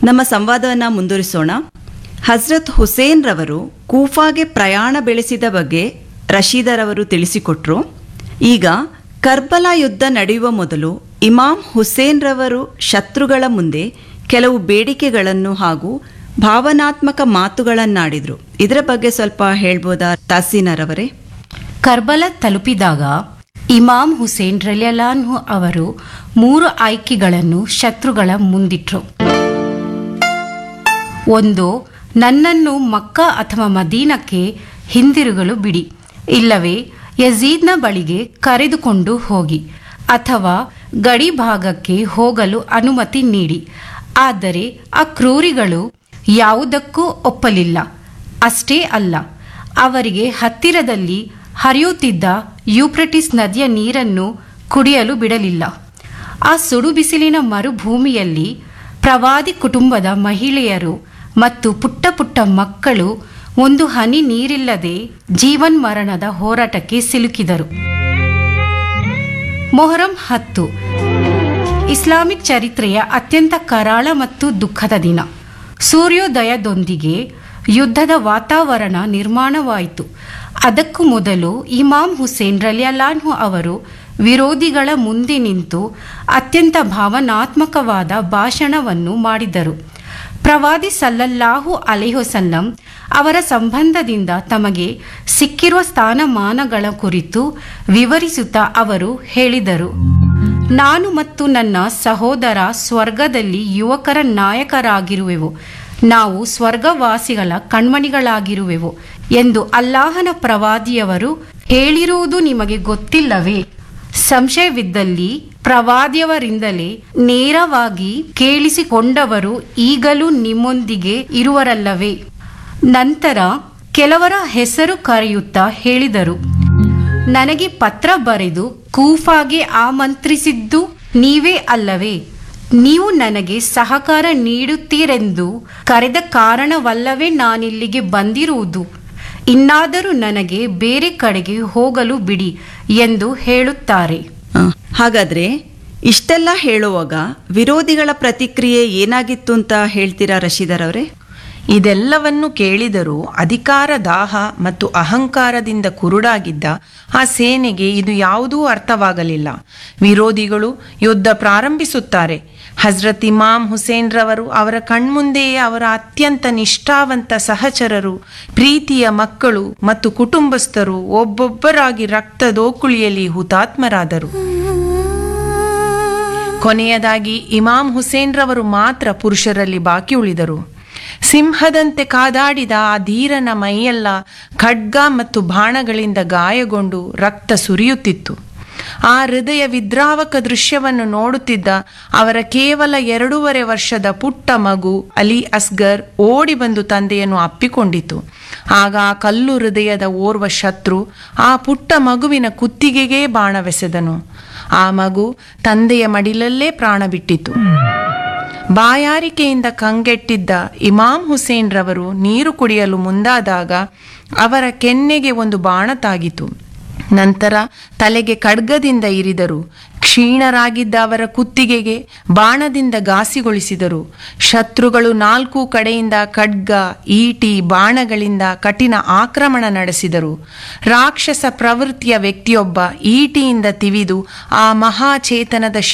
ನಮ್ಮ ಸಂವಾದವನ್ನು ಮುಂದುವರಿಸೋಣ ಹಜ್ರತ್ ಹುಸೇನ್ ರವರು ಕೂಫಾಗೆ ಪ್ರಯಾಣ ಬೆಳೆಸಿದ ಬಗ್ಗೆ ರಶೀದರವರು ತಿಳಿಸಿಕೊಟ್ರು ಈಗ ಕರ್ಬಲಾ ಯುದ್ಧ ನಡೆಯುವ ಮೊದಲು ಇಮಾಮ್ ಹುಸೇನ್ ರವರು ಶತ್ರುಗಳ ಮುಂದೆ ಕೆಲವು ಬೇಡಿಕೆಗಳನ್ನು ಹಾಗೂ ಭಾವನಾತ್ಮಕ ಮಾತುಗಳನ್ನಾಡಿದ್ರು ಇದರ ಬಗ್ಗೆ ಸ್ವಲ್ಪ ಹೇಳ್ಬೋದಾ ತಾಸೀನರವರೇ ಕರ್ಬಲ ತಲುಪಿದಾಗ ಇಮಾಮ್ ಹುಸೇನ್ ರಲಿಯಲಾನ್ಹು ಅವರು ಮೂರು ಆಯ್ಕೆಗಳನ್ನು ಶತ್ರುಗಳ ಮುಂದಿಟ್ರು ಒಂದು ನನ್ನನ್ನು ಮಕ್ಕ ಅಥವಾ ಮದೀನಕ್ಕೆ ಹಿಂದಿರುಗಲು ಬಿಡಿ ಇಲ್ಲವೇ ಯಜೀದ್ನ ಬಳಿಗೆ ಕರೆದುಕೊಂಡು ಹೋಗಿ ಅಥವಾ ಗಡಿ ಭಾಗಕ್ಕೆ ಹೋಗಲು ಅನುಮತಿ ನೀಡಿ ಆದರೆ ಆ ಕ್ರೂರಿಗಳು ಯಾವುದಕ್ಕೂ ಒಪ್ಪಲಿಲ್ಲ ಅಷ್ಟೇ ಅಲ್ಲ ಅವರಿಗೆ ಹತ್ತಿರದಲ್ಲಿ ಹರಿಯುತ್ತಿದ್ದ ಯೂಪ್ರಟಿಸ್ ನದಿಯ ನೀರನ್ನು ಕುಡಿಯಲು ಬಿಡಲಿಲ್ಲ ಆ ಸುಡು ಬಿಸಿಲಿನ ಮರುಭೂಮಿಯಲ್ಲಿ ಪ್ರವಾದಿ ಕುಟುಂಬದ ಮಹಿಳೆಯರು ಮತ್ತು ಪುಟ್ಟ ಪುಟ್ಟ ಮಕ್ಕಳು ಒಂದು ಹನಿ ನೀರಿಲ್ಲದೆ ಜೀವನ್ಮರಣದ ಹೋರಾಟಕ್ಕೆ ಸಿಲುಕಿದರು ಮೊಹರಂ ಹತ್ತು ಇಸ್ಲಾಮಿಕ್ ಚರಿತ್ರೆಯ ಅತ್ಯಂತ ಕರಾಳ ಮತ್ತು ದುಃಖದ ದಿನ ಸೂರ್ಯೋದಯದೊಂದಿಗೆ ಯುದ್ಧದ ವಾತಾವರಣ ನಿರ್ಮಾಣವಾಯಿತು ಅದಕ್ಕೂ ಮೊದಲು ಇಮಾಮ್ ಹುಸೇನ್ ರಲಿಯಲಾನ್ಹು ಅವರು ವಿರೋಧಿಗಳ ಮುಂದೆ ನಿಂತು ಅತ್ಯಂತ ಭಾವನಾತ್ಮಕವಾದ ಭಾಷಣವನ್ನು ಮಾಡಿದರು ಪ್ರವಾದಿ ಸಲ್ಲಲ್ಲಾಹು ಅಲೆಹೊಸಲ್ಲಂ ಅವರ ಸಂಬಂಧದಿಂದ ತಮಗೆ ಸಿಕ್ಕಿರುವ ಸ್ಥಾನಮಾನಗಳ ಕುರಿತು ವಿವರಿಸುತ್ತಾ ಅವರು ಹೇಳಿದರು ನಾನು ಮತ್ತು ನನ್ನ ಸಹೋದರ ಸ್ವರ್ಗದಲ್ಲಿ ಯುವಕರ ನಾಯಕರಾಗಿರುವೆವು ನಾವು ಸ್ವರ್ಗವಾಸಿಗಳ ಕಣ್ಮಣಿಗಳಾಗಿರುವೆವು ಎಂದು ಅಲ್ಲಾಹನ ಪ್ರವಾದಿಯವರು ಹೇಳಿರುವುದು ನಿಮಗೆ ಗೊತ್ತಿಲ್ಲವೇ ಸಂಶಯವಿದ್ದಲ್ಲಿ ಪ್ರವಾದಿಯವರಿಂದಲೇ ನೇರವಾಗಿ ಕೇಳಿಸಿಕೊಂಡವರು ಈಗಲೂ ನಿಮ್ಮೊಂದಿಗೆ ಇರುವರಲ್ಲವೇ ನಂತರ ಕೆಲವರ ಹೆಸರು ಕರೆಯುತ್ತಾ ಹೇಳಿದರು ನನಗೆ ಪತ್ರ ಬರೆದು ಕೂಫಾಗೆ ಆಮಂತ್ರಿಸಿದ್ದು ನೀವೇ ಅಲ್ಲವೇ ನೀವು ನನಗೆ ಸಹಕಾರ ನೀಡುತ್ತೀರೆಂದು ಕರೆದ ಕಾರಣವಲ್ಲವೇ ನಾನಿಲ್ಲಿಗೆ ಬಂದಿರುವುದು ಇನ್ನಾದರೂ ನನಗೆ ಬೇರೆ ಕಡೆಗೆ ಹೋಗಲು ಬಿಡಿ ಎಂದು ಹೇಳುತ್ತಾರೆ ಆ, ಹಾಗಾದ್ರೆ ಇಷ್ಟೆಲ್ಲ ಹೇಳುವಾಗ ವಿರೋಧಿಗಳ ಪ್ರತಿಕ್ರಿಯೆ ಏನಾಗಿತ್ತು ಅಂತ ಹೇಳ್ತೀರಾ ರಶೀದರವರೇ ಇದೆಲ್ಲವನ್ನು ಕೇಳಿದರೂ ಅಧಿಕಾರ ದಾಹ ಮತ್ತು ಅಹಂಕಾರದಿಂದ ಕುರುಡಾಗಿದ್ದ ಆ ಸೇನೆಗೆ ಇದು ಯಾವುದೂ ಅರ್ಥವಾಗಲಿಲ್ಲ ವಿರೋಧಿಗಳು ಯುದ್ಧ ಪ್ರಾರಂಭಿಸುತ್ತಾರೆ ಹಜ್ರತ್ ಇಮಾಮ್ ಹುಸೇನ್ ರವರು ಅವರ ಕಣ್ಮುಂದೆಯೇ ಅವರ ಅತ್ಯಂತ ನಿಷ್ಠಾವಂತ ಸಹಚರರು ಪ್ರೀತಿಯ ಮಕ್ಕಳು ಮತ್ತು ಕುಟುಂಬಸ್ಥರು ಒಬ್ಬೊಬ್ಬರಾಗಿ ರಕ್ತದೋಕುಳಿಯಲ್ಲಿ ಹುತಾತ್ಮರಾದರು ಕೊನೆಯದಾಗಿ ಇಮಾಮ್ ಹುಸೇನ್ ರವರು ಮಾತ್ರ ಪುರುಷರಲ್ಲಿ ಬಾಕಿ ಉಳಿದರು ಸಿಂಹದಂತೆ ಕಾದಾಡಿದ ಆ ಧೀರನ ಮೈಯೆಲ್ಲ ಖಡ್ಗ ಮತ್ತು ಬಾಣಗಳಿಂದ ಗಾಯಗೊಂಡು ರಕ್ತ ಸುರಿಯುತ್ತಿತ್ತು ಆ ಹೃದಯ ವಿದ್ರಾವಕ ದೃಶ್ಯವನ್ನು ನೋಡುತ್ತಿದ್ದ ಅವರ ಕೇವಲ ಎರಡೂವರೆ ವರ್ಷದ ಪುಟ್ಟ ಮಗು ಅಲಿ ಅಸ್ಗರ್ ಓಡಿ ಬಂದು ತಂದೆಯನ್ನು ಅಪ್ಪಿಕೊಂಡಿತು ಆಗ ಆ ಕಲ್ಲು ಹೃದಯದ ಓರ್ವ ಶತ್ರು ಆ ಪುಟ್ಟ ಮಗುವಿನ ಕುತ್ತಿಗೆಗೇ ಬಾಣವೆಸೆದನು ಆ ಮಗು ತಂದೆಯ ಮಡಿಲಲ್ಲೇ ಪ್ರಾಣ ಬಿಟ್ಟಿತು ಬಾಯಾರಿಕೆಯಿಂದ ಕಂಗೆಟ್ಟಿದ್ದ ಇಮಾಮ್ ಹುಸೇನ್ ರವರು ನೀರು ಕುಡಿಯಲು ಮುಂದಾದಾಗ ಅವರ ಕೆನ್ನೆಗೆ ಒಂದು ಬಾಣ ತಾಗಿತು ನಂತರ ತಲೆಗೆ ಖಡ್ಗದಿಂದ ಇರಿದರು ಕ್ಷೀಣರಾಗಿದ್ದ ಅವರ ಕುತ್ತಿಗೆಗೆ ಬಾಣದಿಂದ ಘಾಸಿಗೊಳಿಸಿದರು ಶತ್ರುಗಳು ನಾಲ್ಕು ಕಡೆಯಿಂದ ಖಡ್ಗ ಈಟಿ ಬಾಣಗಳಿಂದ ಕಠಿಣ ಆಕ್ರಮಣ ನಡೆಸಿದರು ರಾಕ್ಷಸ ಪ್ರವೃತ್ತಿಯ ವ್ಯಕ್ತಿಯೊಬ್ಬ ಈಟಿಯಿಂದ ತಿವಿದು ಆ ಮಹಾಚೇತನದ